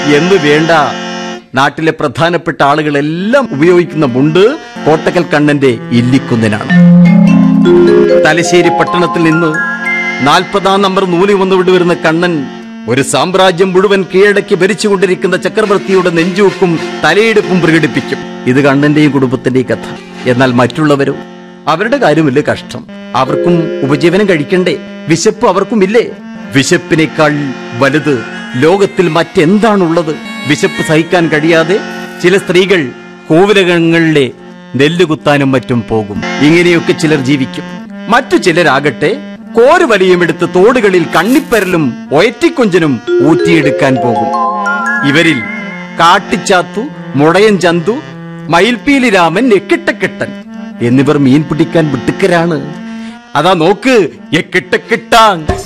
എന്ന് വേണ്ട നാട്ടിലെ പ്രധാനപ്പെട്ട ആളുകളെല്ലാം ഉപയോഗിക്കുന്ന മുണ്ട് കോട്ടക്കൽ കണ്ണന്റെ ഇല്ലിക്കുന്നിനാണ് തലശ്ശേരി പട്ടണത്തിൽ നിന്ന് നാൽപ്പതാം നമ്പർ നൂലി വന്നു വരുന്ന കണ്ണൻ ഒരു സാമ്രാജ്യം മുഴുവൻ കീഴടക്കി ഭരിച്ചുകൊണ്ടിരിക്കുന്ന ചക്രവർത്തിയുടെ നെഞ്ചൂക്കും തലയെടുപ്പും പ്രകടിപ്പിക്കും ഇത് കണ്ണന്റെയും കുടുംബത്തിന്റെയും കഥ എന്നാൽ മറ്റുള്ളവരോ അവരുടെ കാര്യമില്ല കഷ്ടം അവർക്കും ഉപജീവനം കഴിക്കണ്ടേ വിശപ്പ് അവർക്കുമില്ലേ വിശപ്പിനേക്കാൾ വലുത് ലോകത്തിൽ മറ്റെന്താണുള്ളത് വിശപ്പ് സഹിക്കാൻ കഴിയാതെ ചില സ്ത്രീകൾ കോവിലകങ്ങളിലെ നെല്ല് കുത്താനും മറ്റും പോകും ഇങ്ങനെയൊക്കെ ചിലർ ജീവിക്കും മറ്റു ചിലരാകട്ടെ കോരുവലിയും എടുത്ത് തോടുകളിൽ കണ്ണിപ്പരലും ഒയറ്റിക്കൊഞ്ചനും ഊറ്റിയെടുക്കാൻ പോകും ഇവരിൽ കാട്ടിച്ചാത്തു മുടയൻ ചന്തു മയിൽപ്പീലി രാമൻ എക്കിട്ടക്കെട്ടൻ എന്നിവർ മീൻ പിടിക്കാൻ വിട്ടുക്കരാണ് അതാ നോക്ക് എക്കിട്ടക്കെട്ടാൻ